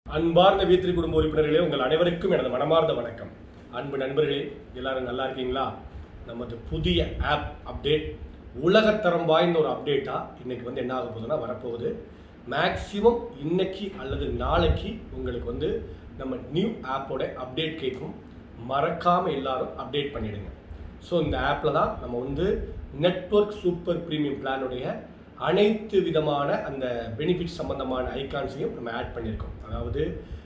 அன்பார்ந்த வீத்திரி குடும்ப உறுப்பினர்களே உங்கள் அனைவருக்கும் எனது மனமார்ந்த வணக்கம் அன்பு நண்பர்களே எல்லாரும் நல்லா இருக்கீங்களா நமது புதிய ஆப் அப்டேட் உலகத்தரம் வாய்ந்த ஒரு அப்டேட்டா இன்னைக்கு வந்து என்ன ஆக போகுதுன்னா வரப்போகுது மேக்ஸிமம் இன்னைக்கு அல்லது நாளைக்கு உங்களுக்கு வந்து நம்ம நியூ ஆப்போட அப்டேட் கேட்கும் மறக்காம எல்லாரும் அப்டேட் பண்ணிடுங்க ஸோ இந்த ஆப்பில் தான் நம்ம வந்து நெட்வொர்க் சூப்பர் ப்ரீமியம் பிளானுடைய அனைத்து விதமான அந்த பெனிஃபிட் சம்பந்தமான ஐகான்ஸையும் நம்ம ஆட் பண்ணியிருக்கோம் அதாவது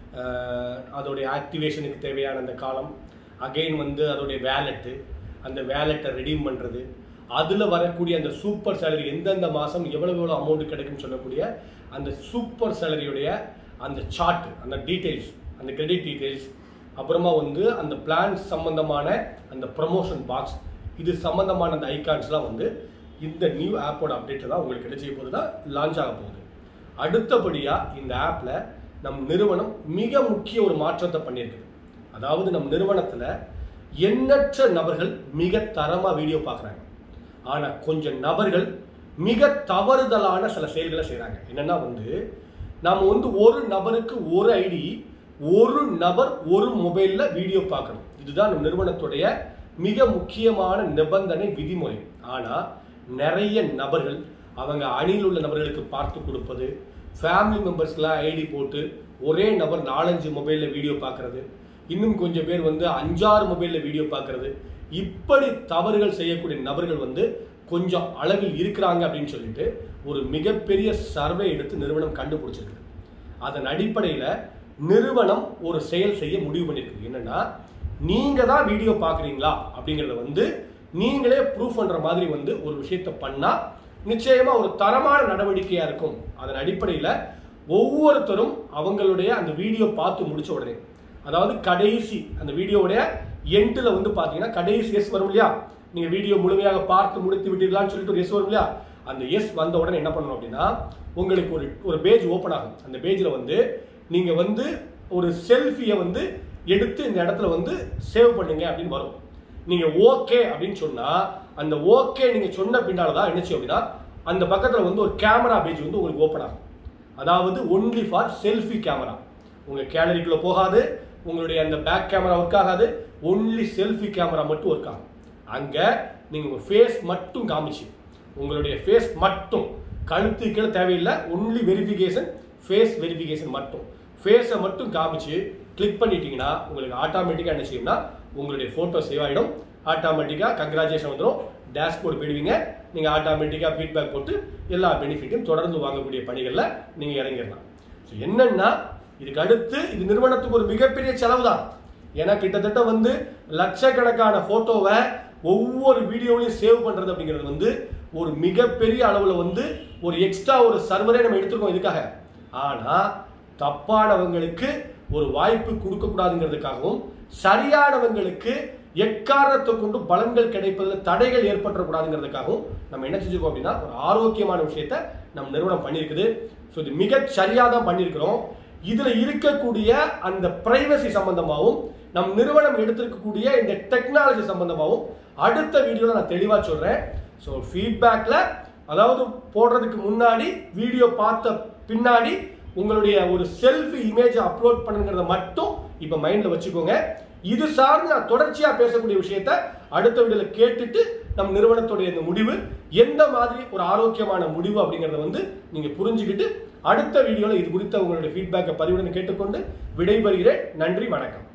அஹ், அதோடைய ஆக்டிவேஷனுக்கு தேவையான அந்த காலம் அகைன் வந்து அதோடைய வேலெட்டு அந்த வேலெட்டை ரெடீம் பண்ணுறது அதில் வரக்கூடிய அந்த சூப்பர் சேலரி எந்தெந்த மாதம் எவ்வளவு எவ்வளோ அமௌண்ட் கிடைக்கும்னு சொல்லக்கூடிய அந்த சூப்பர் சேலரியுடைய அந்த சார்ட் அந்த டீட்டெயில்ஸ் அந்த கிரெடிட் டீட்டெயில்ஸ் அப்புறமா வந்து அந்த பிளான் சம்பந்தமான அந்த ப்ரமோஷன் பாக்ஸ் இது சம்பந்தமான அந்த ஐகான்ஸ்லாம் வந்து இந்த நியூ ஆப்போட அப்டேட்டில் தான் உங்களுக்கு என்ன செய்ய போகுதுன்னா லான்ச் ஆக போகுது அடுத்தபடியாக இந்த ஆப்பில் நம் நிறுவனம் மிக முக்கிய ஒரு மாற்றத்தை பண்ணியிருக்குது அதாவது நம் நிறுவனத்தில் எண்ணற்ற நபர்கள் மிக தரமாக வீடியோ பார்க்குறாங்க ஆனால் கொஞ்சம் நபர்கள் மிக தவறுதலான சில செயல்களை செய்கிறாங்க என்னன்னா வந்து நாம் வந்து ஒரு நபருக்கு ஒரு ஐடி ஒரு நபர் ஒரு மொபைலில் வீடியோ பார்க்கணும் இதுதான் நம் நிறுவனத்துடைய மிக முக்கியமான நிபந்தனை விதிமுறை ஆனால் நிறைய நபர்கள் அவங்க அணியில் உள்ள நபர்களுக்கு பார்த்து கொடுப்பது ஃபேமிலி மெம்பர்ஸ்க்கெலாம் ஐடி போட்டு ஒரே நபர் நாலஞ்சு மொபைலில் வீடியோ பார்க்கறது இன்னும் கொஞ்சம் பேர் வந்து அஞ்சாறு மொபைலில் வீடியோ பார்க்கறது இப்படி தவறுகள் செய்யக்கூடிய நபர்கள் வந்து கொஞ்சம் அளவில் இருக்கிறாங்க அப்படின்னு சொல்லிட்டு ஒரு மிகப்பெரிய சர்வே எடுத்து நிறுவனம் கண்டுபிடிச்சிருக்கு அதன் அடிப்படையில் நிறுவனம் ஒரு செயல் செய்ய முடிவு பண்ணிருக்கு என்னன்னா நீங்க தான் வீடியோ பார்க்குறீங்களா அப்படிங்கிறத வந்து நீங்களே ப்ரூஃப் பண்ற மாதிரி வந்து ஒரு விஷயத்தை பண்ணா நிச்சயமா ஒரு தரமான நடவடிக்கையா இருக்கும் அதன் அடிப்படையில் ஒவ்வொருத்தரும் அவங்களுடைய அந்த வீடியோ பார்த்து முடிச்ச உடனே அதாவது கடைசி அந்த வீடியோவுடைய எண்டில் வந்து பார்த்தீங்கன்னா கடைசி எஸ் வரும் இல்லையா நீங்கள் வீடியோ முழுமையாக பார்த்து முடித்து விட்டீர்களான்னு சொல்லிட்டு ஒரு எஸ் வரும் இல்லையா அந்த எஸ் வந்த உடனே என்ன பண்ணணும் அப்படின்னா உங்களுக்கு ஒரு ஒரு பேஜ் ஓப்பன் ஆகும் அந்த பேஜில் வந்து நீங்கள் வந்து ஒரு செல்ஃபியை வந்து எடுத்து இந்த இடத்துல வந்து சேவ் பண்ணுங்க அப்படின்னு வரும் நீங்கள் ஓகே அப்படின்னு சொன்னால் அந்த ஓகே நீங்கள் சொன்ன பின்னால் தான் என்ன செய்யும் அப்படின்னா அந்த பக்கத்தில் வந்து ஒரு கேமரா பேஜ் வந்து உங்களுக்கு ஓப்பன் ஆகும் அதாவது ஒன்லி ஃபார் செல்ஃபி கேமரா உங்கள் கேலரிக்குள்ளே போகாது உங்களுடைய அந்த பேக் கேமரா ஒர்க் ஆகாது ஒன்லி செல்ஃபி கேமரா மட்டும் ஒர்க் ஆகும் அங்கே நீங்கள் உங்கள் ஃபேஸ் மட்டும் காமிச்சு உங்களுடைய ஃபேஸ் மட்டும் கழுத்து கீழே தேவையில்லை ஒன்லி வெரிஃபிகேஷன் ஃபேஸ் வெரிஃபிகேஷன் மட்டும் ஃபேஸை மட்டும் காமிச்சு கிளிக் பண்ணிட்டீங்கன்னா உங்களுக்கு ஆட்டோமேட்டிக்காக என்ன செய்யும்னா உங்களுடைய ஃபோட்டோ சேவ் ஆகிடும் ஆட்டோமேட்டிக்காக கங்க்ராச்சுலேஷன் வந்துடும் டேஷ்போர்டு போயிடுவீங்க நீங்கள் ஆட்டோமேட்டிக்காக ஃபீட்பேக் போட்டு எல்லா பெனிஃபிட்டையும் தொடர்ந்து வாங்கக்கூடிய பணிகளில் நீங்கள் இறங்கிடலாம் ஸோ என்னன்னா இதுக்கு அடுத்து இது நிறுவனத்துக்கு ஒரு மிகப்பெரிய செலவு தான் ஏன்னா கிட்டத்தட்ட வந்து லட்சக்கணக்கான ஃபோட்டோவை ஒவ்வொரு வீடியோலையும் சேவ் பண்ணுறது அப்படிங்கிறது வந்து ஒரு மிகப்பெரிய அளவில் வந்து ஒரு எக்ஸ்ட்ரா ஒரு சர்வரே நம்ம எடுத்துருக்கோம் இதுக்காக ஆனால் தப்பானவங்களுக்கு ஒரு வாய்ப்பு கொடுக்கக்கூடாதுங்கிறதுக்காகவும் சரியானவங்களுக்கு எக்காரணத்தை கொண்டு பலன்கள் கிடைப்பதில் தடைகள் ஏற்பட்டக்கூடாதுங்கிறதுக்காகவும் நம்ம என்ன செஞ்சிருக்கோம் அப்படின்னா ஒரு ஆரோக்கியமான விஷயத்த நம்ம நிறுவனம் பண்ணியிருக்குது ஸோ இது மிகச் சரியாக தான் பண்ணியிருக்கிறோம் இதுல இருக்கக்கூடிய அந்த பிரைவசி சம்பந்தமாகவும் நம் நிறுவனம் எடுத்திருக்கக்கூடிய இந்த டெக்னாலஜி சம்பந்தமாகவும் அடுத்த வீடியோல நான் தெளிவா சொல்றேன் ஸோ ஃபீட்பேக்ல அதாவது போடுறதுக்கு முன்னாடி வீடியோ பார்த்த பின்னாடி உங்களுடைய ஒரு செல்ஃபி இமேஜை அப்லோட் பண்ணுங்கிறத மட்டும் இப்போ மைண்ட்ல வச்சுக்கோங்க இது சார்ந்து நான் தொடர்ச்சியா பேசக்கூடிய விஷயத்த அடுத்த வீடியோல கேட்டுட்டு நம் நிறுவனத்துடைய இந்த முடிவு எந்த மாதிரி ஒரு ஆரோக்கியமான முடிவு அப்படிங்கறத வந்து நீங்க புரிஞ்சுக்கிட்டு அடுத்த வீடியோல இது குறித்த உங்களுடைய ஃபீட்பேக்கை பதிவுடன் கேட்டுக்கொண்டு விடைபெறுகிறேன் நன்றி வணக்கம்